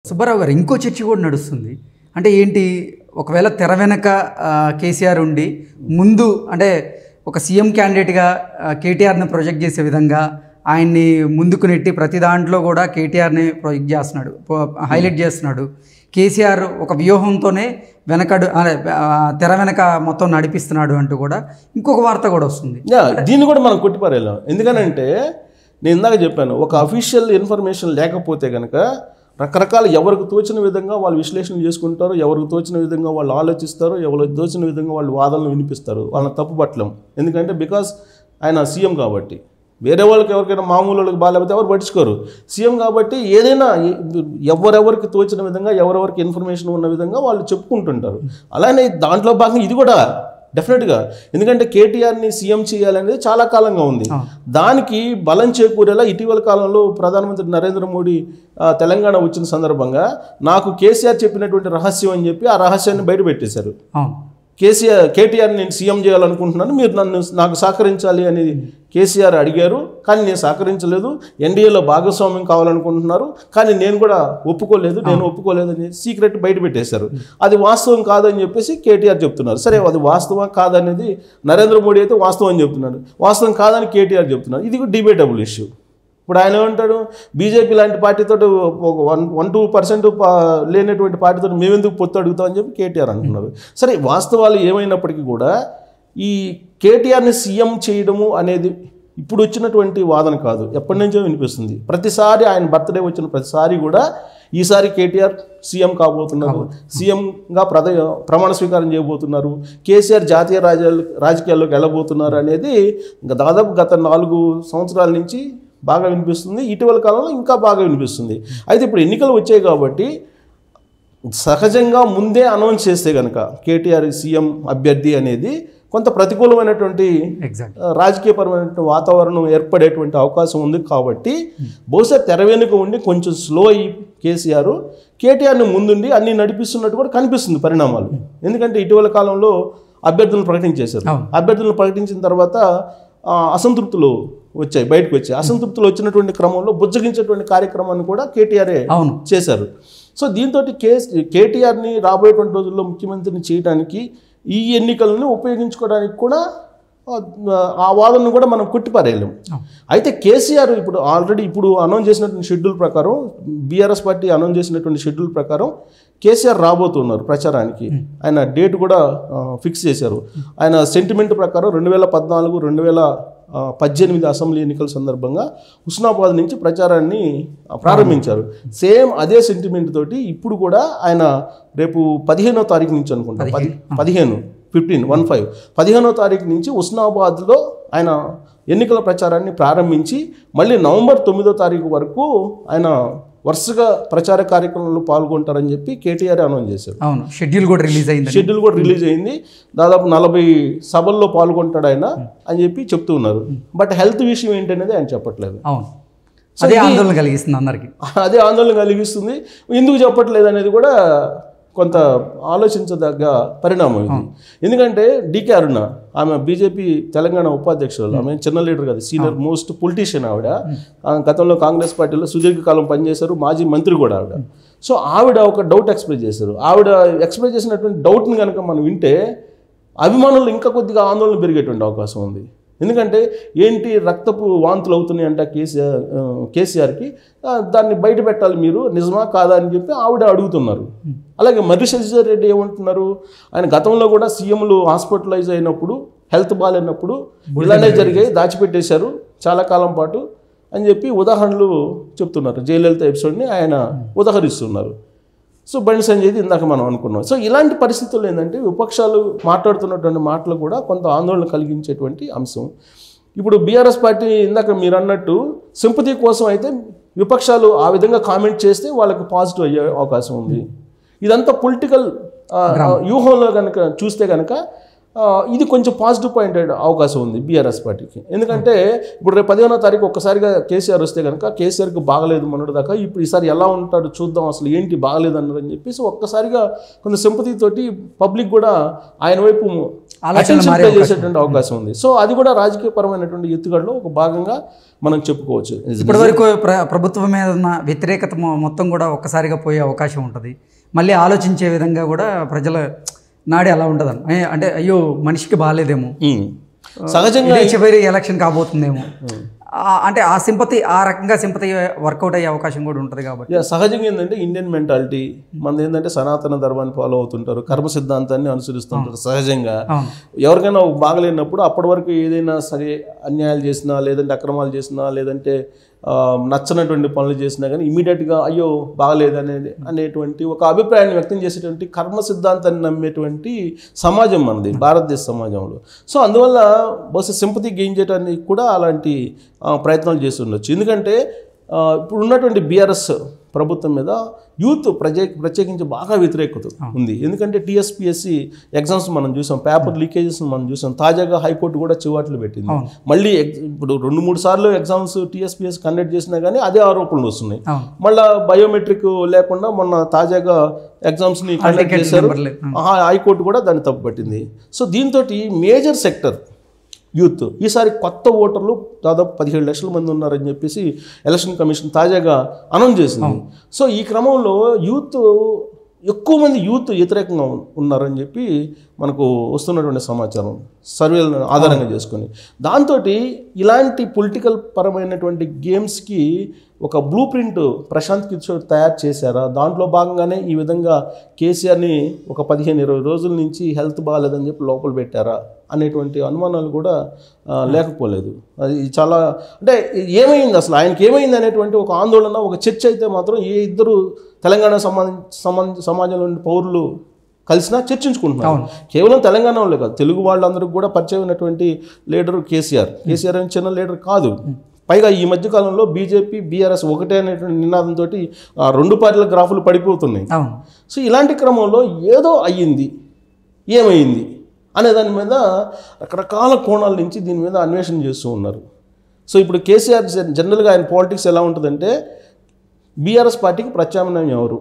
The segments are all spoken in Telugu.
సుబ్బారావు గారు ఇంకో చర్చ కూడా నడుస్తుంది అంటే ఏంటి ఒకవేళ తెర వెనక ఆ, కేసీఆర్ ఉండి ముందు అంటే ఒక సీఎం క్యాండిడేట్గా ఆ, కేటీఆర్ని ప్రొజెక్ట్ చేసే విధంగా ఆయన్ని ముందుకు నెట్టి ప్రతి దాంట్లో కూడా కేటీఆర్ని ప్రొజెక్ట్ చేస్తున్నాడు పో- హైలైట్ చేస్తున్నాడు కేసీఆర్ ఒక వ్యూహంతోనే వెనకడు అదే, ఆ, తెర వెనక మొత్తం నడిపిస్తున్నాడు అంటూ కూడా ఇంకొక వార్త కూడా వస్తుంది యా, దీన్ని కూడా మనం కొట్టిపారేలాం ఎందుకనంటే నేను ఇందాక చెప్పాను ఒక అఫీషియల్ ఇన్ఫర్మేషన్ లేకపోతే కనుక రకరకాల ఎవరికి తోచిన విధంగా వాళ్ళు విశ్లేషణ చేసుకుంటారు ఎవరికి తోచిన విధంగా వాళ్ళు ఆలోచిస్తారు ఎవరికి తోచిన విధంగా వాళ్ళు వాదనలు వినిపిస్తారు వాళ్ళని తప్పు పట్టలేం ఎందుకంటే బికాస్ ఆయన సీఎం కాబట్టి వేరే వాళ్ళకి ఎవరికైనా మామూలు వాళ్ళకి బాగాలేకపోతే ఎవరు పట్టించుకోరు సీఎం కాబట్టి ఏదైనా ఎ- ఎవరెవరికి తోచిన విధంగా ఎవరెవరికి ఇన్ఫర్మేషన్ ఉన్న విధంగా వాళ్ళు చెప్పుకుంటుంటారు అలానే దాంట్లో భాగంగా ఇది కూడా డెఫినెట్గా ఎందుకంటే కేటీఆర్ని సీఎం చేయాలనేది చాలా కాలంగా ఉంది దానికి బలం చేకూరేలా ఇటీవల కాలంలో ప్రధానమంత్రి నరేంద్ర మోడీ ఆ, తెలంగాణ వచ్చిన సందర్భంగా నాకు కేసీఆర్ చెప్పినటువంటి రహస్యం అని చెప్పి ఆ రహస్యాన్ని బయటపెట్టేశారు అవును కేసీఆర్ కేటీఆర్ నేను సీఎం చేయాలనుకుంటున్నాను మీరు నన్ను నాకు సహకరించాలి అని కేసీఆర్ అడిగారు కానీ నేను సహకరించలేదు ఎన్డీఏలో భాగస్వామ్యం కావాలనుకుంటున్నారు కానీ నేను కూడా ఒప్పుకోలేదు నేను ఒప్పుకోలేదు అని సీక్రెట్ బయట పెట్టేశారు అది వాస్తవం కాదని చెప్పేసి కేటీఆర్ చెప్తున్నారు సరే అది వాస్తవం కాదనేది నరేంద్ర మోడీ అయితే వాస్తవం అని చెప్తున్నాడు వాస్తవం కాదని కేటీఆర్ చెప్తున్నారు ఇది డిబేటబుల్ ఇష్యూ ఇప్పుడు ఆయన ఏమంటాడు బీజేపీ లాంటి పార్టీతో ఒక వన్ వన్ టూ పర్సెంట్ లేనటువంటి పార్టీతో మేమెందుకు పొత్తు అడుగుతామని చెప్పి కేటీఆర్ అంటున్నారు సరే వాస్తవాలు ఏమైనప్పటికీ కూడా ఈ కేటీఆర్ని సీఎం చేయడము అనేది ఇప్పుడు వచ్చినటువంటి వాదన కాదు ఎప్పటి నుంచో వినిపిస్తుంది ప్రతిసారి ఆయన బర్త్డే వచ్చిన ప్రతిసారి కూడా ఈసారి కేటీఆర్ సీఎం కాబోతున్నారు సీఎంగా ప్రద ప్రమాణ స్వీకారం చేయబోతున్నారు కేసీఆర్ జాతీయ రాజ రాజకీయాల్లోకి వెళ్ళబోతున్నారు అనేది ఇంకా దాదాపు గత నాలుగు సంవత్సరాల నుంచి బాగా వినిపిస్తుంది ఇటీవల కాలంలో ఇంకా బాగా వినిపిస్తుంది అయితే ఇప్పుడు ఎన్నికలు వచ్చాయి కాబట్టి సహజంగా ముందే అనౌన్స్ చేస్తే కనుక కేటీఆర్ సీఎం అభ్యర్థి అనేది కొంత ప్రతికూలమైనటువంటి ఎగ్జాక్ట్ ఆ, రాజకీయపరమైన వాతావరణం ఏర్పడేటువంటి అవకాశం ఉంది కాబట్టి బహుశా తెర వెనుక ఉండి కొంచెం స్లో అయ్యి కేసీఆర్ కేటీఆర్ని ముందుండి అన్ని నడిపిస్తున్నట్టు కూడా కనిపిస్తుంది పరిణామాలు ఎందుకంటే ఇటీవల కాలంలో అభ్యర్థులను ప్రకటించేశారు అవును. అభ్యర్థులను ప్రకటించిన తర్వాత ఆ, అసంతృప్తులు వచ్చాయి బయటకు వచ్చాయి అసంతృప్తులు వచ్చినటువంటి క్రమంలో బుజ్జగించేటువంటి కార్యక్రమాన్ని కూడా కేటీఆర్ఏ అవును చేశారు సో దీంతో కేస్ కేటీఆర్ని రాబోయేటువంటి రోజుల్లో ముఖ్యమంత్రిని చేయడానికి ఈ ఎన్నికలను ఉపయోగించుకోవడానికి కూడా ఆ, ఆ వాదనను కూడా మనం కొట్టిపారేయలేం అయితే కేసీఆర్ ఇప్పుడు ఆల్రెడీ ఇప్పుడు అనౌన్స్ చేసినటువంటి షెడ్యూల్ ప్రకారం బీఆర్ఎస్ పార్టీ అనౌన్స్ చేసినటువంటి షెడ్యూల్ ప్రకారం కేసీఆర్ రాబోతున్నారు ప్రచారానికి ఆయన డేట్ కూడా ఫిక్స్ చేశారు ఆయన సెంటిమెంట్ ప్రకారం రెండు వేల పద్నాలుగు రెండు వేల ఆ, పద్దెనిమిది అసెంబ్లీ ఎన్నికల సందర్భంగా హుస్నాబాద్ నుంచి ప్రచారాన్ని ఆ, ప్రారంభించారు సేమ్ అదే సెంటిమెంట్ తోటి ఇప్పుడు కూడా ఆయన రేపు పదిహేనో తారీఖు నుంచి అనుకుంటా పది పదిహేను ఫిఫ్టీన్ వన్ ఫైవ్ పదిహేనో తారీఖు నుంచి ఉస్నాబాద్లో ఆయన ఎన్నికల ప్రచారాన్ని ప్రారంభించి మళ్ళీ నవంబర్ తొమ్మిదో తారీఖు వరకు ఆయన వరుసగా ప్రచార కార్యక్రమంలో పాల్గొంటారని చెప్పి కేటీఆర్ అనౌన్స్ చేశారు అవును షెడ్యూల్ కూడా రిలీజ్ అయింది షెడ్యూల్ కూడా రిలీజ్ అయింది దాదాపు నలభై సభల్లో పాల్గొంటాడు ఆయన అని చెప్పి చెప్తూ ఉన్నారు బట్ హెల్త్ విషయం ఏంటనేది ఆయన చెప్పట్లేదు అవును అదే ఆందోళన కలిగిస్తుంది అందరికి అదే ఆందోళన కలిగిస్తుంది ఎందుకు చెప్పట్లేదు అనేది కూడా కొంత ఆలోచించదగ్గ పరిణామం ఇది ఎందుకంటే డికే అరుణ ఆమె బీజేపీ తెలంగాణ ఉపాధ్యక్షురాలు ఆమె చిన్న లీడర్ కాదు సీనియర్ మోస్ట్ పొలిటీషియన్ ఆవిడ ఆ గతంలో కాంగ్రెస్ పార్టీలో సుదీర్ఘకాలం పనిచేశారు మాజీ మంత్రి కూడా ఆవిడ సో ఆవిడ ఒక డౌట్ ఎక్స్ప్రెస్ చేశారు ఆవిడ ఎక్స్ప్రెస్ చేసినటువంటి డౌట్ని కనుక మనం వింటే అభిమానులు ఇంకా కొద్దిగా ఆందోళన పెరిగేటువంటి అవకాశం ఉంది ఎందుకంటే ఏంటి రక్తపు వాంతులు అవుతున్నాయి అంట కేసీఆర్ ఆ, కేసీఆర్కి ఆ, దాన్ని బయట పెట్టాలి మీరు నిజమా కాదా అని చెప్పి ఆవిడ అడుగుతున్నారు అలాగే మర్రి శశిధర్ రెడ్డి ఏమంటున్నారు ఆయన గతంలో కూడా సీఎంలు హాస్పిటలైజ్ అయినప్పుడు హెల్త్ బాగాలేనప్పుడు ఇలానే జరిగాయి దాచిపెట్టేశారు చాలా కాలం పాటు అని చెప్పి ఉదాహరణలు చెప్తున్నారు జయలలిత ఎపిసోడ్ని ఆయన ఉదాహరిస్తున్నారు సో బండి సంజయ్ది ఇందాక మనం అనుకున్నాం సో ఇలాంటి పరిస్థితుల్లో ఏంటంటే విపక్షాలు మాట్లాడుతున్నటువంటి మాటలు కూడా కొంత ఆందోళన కలిగించేటువంటి అంశం ఇప్పుడు బీఆర్ఎస్ పార్టీ ఇందాక మీరు అన్నట్టు సింపతి కోసం అయితే విపక్షాలు ఆ విధంగా కామెంట్ చేస్తే వాళ్ళకి పాజిటివ్ అయ్యే అవకాశం ఉంది ఇదంతా పొలిటికల్ వ్యూహంలో కనుక చూస్తే కనుక ఆ, ఇది కొంచెం పాజిటివ్ పాయింట్ అయ్యే అవకాశం ఉంది బీఆర్ఎస్ పార్టీకి ఎందుకంటే ఇప్పుడు రేపు పదిహేనో తారీఖు ఒక్కసారిగా కేసీఆర్ వస్తే కనుక కేసీఆర్కి బాగలేదు మనడు దాకా ఇప్పుడు ఈసారి ఎలా ఉంటాడు చూద్దాం అసలు ఏంటి బాగలేదు అన్నారని చెప్పేసి ఒక్కసారిగా కొంత సింపతి తోటి పబ్లిక్ కూడా ఆయన వైపు ఆలోచనలు attention మారే pay చేసేటువంటి అవకాశం ఉంది సో అది కూడా రాజకీయపరమైనటువంటి ఎత్తుగడలో ఒక భాగంగా మనం చెప్పుకోవచ్చు ఇప్పటివరకు ప్ర ప్రభుత్వం మీద ఉన్న వ్యతిరేకత మొ- మొత్తం కూడా ఒక్కసారిగా పోయే అవకాశం ఉంటుంది మళ్ళీ ఆలోచించే విధంగా కూడా ప్రజల నాడి అలా ఉండదు అంటే అయ్యో మనిషికి బాగాలేదేమో ఉమ్. సహజంగా ఇదే చివరి ఎలక్షన్ కాబోతుందేమో ఆ- అంటే ఆ సింపతి ఆ రకంగా సింపతి వర్కౌట్ అయ్యే అవకాశం కూడా ఉంటుంది కాబట్టి యా, సహజంగా ఏంటంటే ఇండియన్ మెంటాలిటీ మనది ఏంటంటే సనాతన ధర్మాన్ని ఫాలో అవుతుంటారు కర్మ సిద్ధాంతాన్ని అనుసరిస్తుంటారు సహజంగా అవును ఎవరికైనా బాగలేనప్పుడు అప్పటి వరకు ఏదైనా సరే అన్యాయాలు చేసినా లేదంటే అక్రమాలు చేసినా లేదంటే ఆ, నచ్చనటువంటి పనులు చేసినా కానీ ఇమీడియట్గా అయ్యో బాగలేదు అనేది అనేటువంటి ఒక అభిప్రాయాన్ని వ్యక్తం చేసేటువంటి కర్మ సిద్ధాంతాన్ని నమ్మేటువంటి సమాజం మనది భారతదేశ సమాజంలో సో అందువల్ల బహుశా సింపతి గెయిన్ చేయడానికి కూడా అలాంటి ఆ, ప్రయత్నాలు చేసి ఉండొచ్చు ఎందుకంటే ఆ, ఇప్పుడు ఉన్నటువంటి బీఆర్ఎస్ ప్రభుత్వం మీద యూత్ ప్రత్యేక ప్రత్యేకించి బాగా వ్యతిరేకత ఉంది ఎందుకంటే టీఎస్పీఎస్సి ఎగ్జామ్స్ మనం చూసాం పేపర్ లీకేజెస్ మనం చూసాం తాజాగా హైకోర్టు కూడా చివాట్లు పెట్టింది మళ్ళీ ఎగ్- ఇప్పుడు రెండు మూడు సార్లు ఎగ్జామ్స్ టీఎస్పీఎస్ కండక్ట్ చేసినా కానీ అదే ఆరోపణలు వస్తున్నాయి అవును మళ్ళా బయోమెట్రిక్ లేకుండా మొన్న తాజాగా ఎగ్జామ్స్ని కండక్ట్ టికెట్ చేశారు నెంబర్లే. ఆహా, హైకోర్టు కూడా దాన్ని తప్పుపట్టింది సో దీంతో మేజర్ సెక్టర్ యూత్ ఈసారి కొత్త ఓటర్లు దాదాపు పదిహేడు లక్షల మంది ఉన్నారని చెప్పేసి ఎలక్షన్ కమిషన్ తాజాగా అనౌన్స్ చేసింది సో ఈ క్రమంలో యూత్ ఎక్కువ మంది యూత్ వ్యతిరేకంగా ఉన్- ఉన్నారని చెప్పి మనకు వస్తున్నటువంటి సమాచారం సర్వేలను ఆధారంగా చేసుకొని దాంతో ఇలాంటి పొలిటికల్ పరమైనటువంటి గేమ్స్కి ఒక బ్లూ ప్రింట్ ప్రశాంత్ కిషోర్ తయారు చేశారా దాంట్లో భాగంగానే ఈ విధంగా కేసీఆర్ని ఒక పదిహేను ఇరవై రోజుల నుంచి హెల్త్ బాగాలేదని చెప్పి లోపల పెట్టారా అనేటువంటి అనుమానాలు కూడా ఆ, లేకపోలేదు అది చాలా అంటే ఏమైంది అసలు ఆయనకి ఏమైంది అనేటువంటి ఒక ఆందోళన ఒక చర్చ అయితే మాత్రం ఏ ఇద్దరు తెలంగాణ సమాజ సమాజ సమాజంలోని పౌరులు కలిసినా చర్చించుకుంటున్నారు కేవలం తెలంగాణ వాళ్ళే కాదు తెలుగు వాళ్ళందరికీ కూడా పరిచయం అయినటువంటి లీడర్ కేసీఆర్ కేసీఆర్ అని చిన్న లీడర్ కాదు పైగా ఈ మధ్యకాలంలో బీజేపీ బీఆర్ఎస్ ఒకటే అనేటువంటి నినాదంతో రెండు పార్టీల గ్రాఫులు పడిపోతున్నాయి అవును సో ఇలాంటి క్రమంలో ఏదో అయ్యింది ఏమైంది అనే దాని మీద రకరకాల కోణాల నుంచి దీని మీద అన్వేషణ చేస్తూ ఉన్నారు సో ఇప్పుడు కేసీఆర్ జన్- జనరల్గా ఆయన పాలిటిక్స్ ఎలా ఉంటుందంటే బీఆర్ఎస్ పార్టీకి ప్రత్యామ్నాయం ఎవరు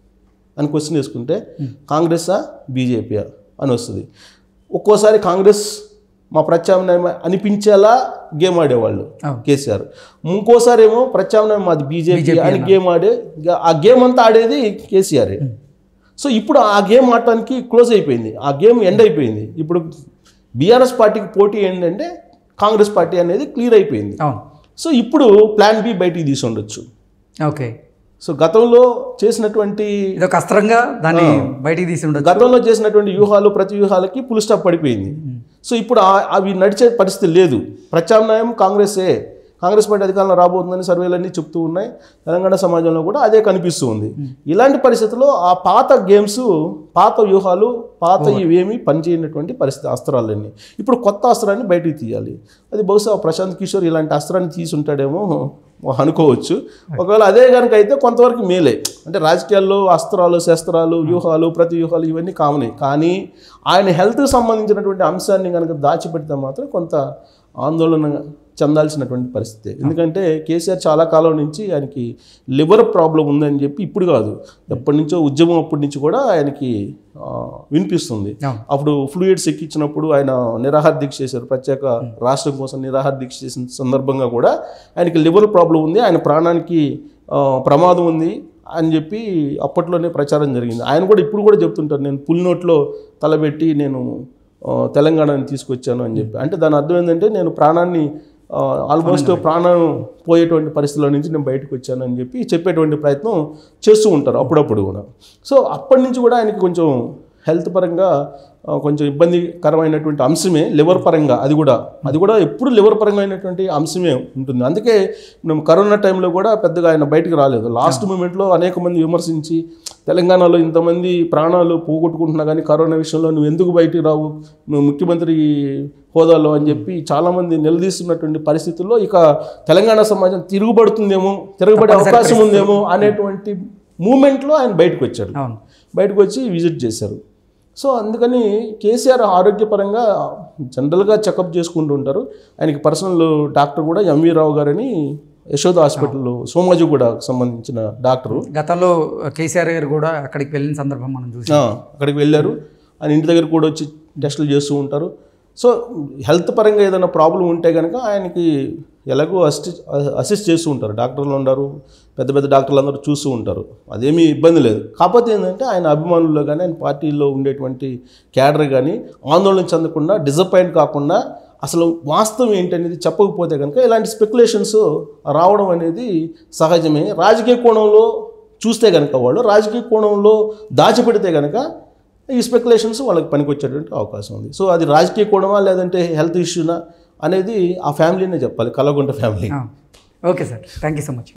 అని క్వశ్చన్ వేసుకుంటే కాంగ్రెసా బీజేపీయా అని వస్తుంది ఒక్కోసారి కాంగ్రెస్ మా ప్రత్యామ్నాయం అనిపించేలా గేమ్ ఆడేవాళ్ళు అవును. కేసీఆర్ ఇంకోసారి ఏమో ప్రత్యామ్నాయం మాది బీజేపీ అని గేమ్ ఆడే ఆ గేమ్ అంతా ఆడేది కేసీఆర్ సో ఇప్పుడు ఆ గేమ్ ఆడటానికి క్లోజ్ అయిపోయింది ఆ గేమ్ ఎండ్ అయిపోయింది ఇప్పుడు బీఆర్ఎస్ పార్టీకి పోటీ ఏంటంటే కాంగ్రెస్ పార్టీ అనేది క్లియర్ అయిపోయింది అవును సో ఇప్పుడు ప్లాన్ బి బయటికి తీసి ఉండొచ్చు ఓకే సో గతంలో చేసినటువంటి ఇది ఒక అస్త్రంగా దాన్ని బయటికి తీసి ఉండొచ్చు గతంలో చేసినటువంటి వ్యూహాలు ప్రతి వ్యూహాలకి పుల్ స్టాప్ పడిపోయింది సో ఇప్పుడు ఆ- అవి నడిచే పరిస్థితి లేదు ప్రత్యామ్నాయం కాంగ్రెసే కాంగ్రెస్ పార్టీ అధికారంలో రాబోతుందని సర్వేలన్నీ చెప్తూ ఉన్నాయి తెలంగాణ సమాజంలో కూడా అదే కనిపిస్తూ ఉంది ఇలాంటి పరిస్థితుల్లో ఆ పాత గేమ్స్ పాత వ్యూహాలు పాత ఇవేమి పనిచేయనటువంటి పరిస్థితి అస్త్రాలన్నీ ఇప్పుడు కొత్త అస్త్రాన్ని బయటికి తీయాలి అది బహుశా ప్రశాంత్ కిషోర్ ఇలాంటి అస్త్రాన్ని తీసి ఉంటాడేమో అనుకోవచ్చు ఒకవేళ అదే కనుక అయితే కొంతవరకు మేలే అంటే రాజకీయాల్లో అస్త్రాలు శస్త్రాలు వ్యూహాలు ప్రతి వ్యూహాలు ఇవన్నీ కామనే కానీ ఆయన హెల్త్కి సంబంధించినటువంటి అంశాన్ని కనుక దాచిపెడితే మాత్రం కొంత ఆందోళన చెందాల్సినటువంటి పరిస్థితి ఎందుకంటే కేసీఆర్ చాలా కాలం నుంచి ఆయనకి లివర్ ప్రాబ్లం ఉందని చెప్పి ఇప్పుడు కాదు ఎప్పటి నుంచో ఉద్యమం అప్పటి నుంచి కూడా ఆయనకి ఆ, వినిపిస్తుంది అవును. అప్పుడు ఫ్లూయిడ్స్ ఎక్కించినప్పుడు ఆయన నిరాహార దీక్ష చేశారు ప్రత్యేక రాష్ట్రం కోసం నిరాహార దీక్ష చేసిన సందర్భంగా కూడా ఆయనకి లివర్ ప్రాబ్లం ఉంది ఆయన ప్రాణానికి ఆ, ప్రమాదం ఉంది అని చెప్పి అప్పట్లోనే ప్రచారం జరిగింది ఆయన కూడా ఇప్పుడు కూడా చెప్తుంటారు నేను పుల్ నోట్లో తలబెట్టి నేను ఆ, తెలంగాణని తీసుకొచ్చాను అని చెప్పి అంటే దాని అర్థం ఏంటంటే నేను ప్రాణాన్ని ఆల్మోస్ట్ ప్రాణం పోయేటువంటి పరిస్థితుల నుంచి నేను బయటకు వచ్చాను అని చెప్పి చెప్పేటువంటి ప్రయత్నం చేస్తూ ఉంటారు అప్పుడప్పుడు కూడా సో అప్పటి నుంచి కూడా ఆయనకి కొంచెం హెల్త్ పరంగా ఆ, కొంచెం ఇబ్బందికరమైనటువంటి అంశమే లివర్ పరంగా అది కూడా అది కూడా ఎప్పుడు లివర్ పరంగా అయినటువంటి అంశమే ఉంటుంది అందుకే మేము కరోనా టైంలో కూడా పెద్దగా ఆయన బయటకు రాలేదు లాస్ట్ మూమెంట్లో అనేక మంది విమర్శించి తెలంగాణలో ఇంతమంది ప్రాణాలు పోగొట్టుకుంటున్నా కానీ కరోనా విషయంలో నువ్వు ఎందుకు బయటికి రావు నువ్వు ముఖ్యమంత్రి హోదాలో అని చెప్పి చాలామంది నిలదీస్తున్నటువంటి పరిస్థితుల్లో ఇక తెలంగాణ సమాజం తిరుగుబడుతుందేమో తిరగబడే అవకాశం ఉందేమో అనేటువంటి మూమెంట్లో ఆయన బయటకు వచ్చాడు అవును బయటకు వచ్చి విజిట్ చేశారు సో అందుకని కేసీఆర్ ఆరోగ్యపరంగా జనరల్గా చెకప్ చేసుకుంటూ ఉంటారు ఆయనకి పర్సనల్ డాక్టర్ కూడా ఎంవి రావు గారని యశోద హాస్పిటల్లో సోమాజిగూడ సంబంధించిన డాక్టరు గతంలో కేసీఆర్ గారు కూడా అక్కడికి వెళ్ళిన సందర్భం మనం చూసాం ఆ, అక్కడికి వెళ్ళారు ఆయన ఇంటి దగ్గర కూడా వచ్చి టెస్టులు చేస్తూ ఉంటారు సో హెల్త్ పరంగా ఏదైనా ప్రాబ్లం ఉంటే కనుక ఆయనకి ఎలాగో అసిస్ట్ అసిస్ట్ చేస్తూ ఉంటారు డాక్టర్లు ఉన్నారు పెద్ద పెద్ద డాక్టర్లు అందరూ చూస్తూ ఉంటారు అదేమీ ఇబ్బంది లేదు కాకపోతే ఏంటంటే ఆయన అభిమానుల్లో కానీ ఆయన పార్టీలో ఉండేటువంటి క్యాడర్ కానీ ఆందోళన చెందకుండా డిసప్పాయింట్ కాకుండా అసలు వాస్తవం ఏంటనేది చెప్పకపోతే కనుక ఇలాంటి స్పెక్యులేషన్స్ రావడం అనేది సహజమే రాజకీయ కోణంలో చూస్తే కనుక వాళ్ళు రాజకీయ కోణంలో దాచిపెడితే కనుక ఈ స్పెక్యులేషన్స్ వాళ్ళకి పనికొచ్చేటువంటి అవకాశం ఉంది సో అది రాజకీయ కోణమా లేదంటే హెల్త్ ఇష్యూనా అనేది ఆ ఫ్యామిలీనే చెప్పాలి Kalagunta family okay sir thank you so much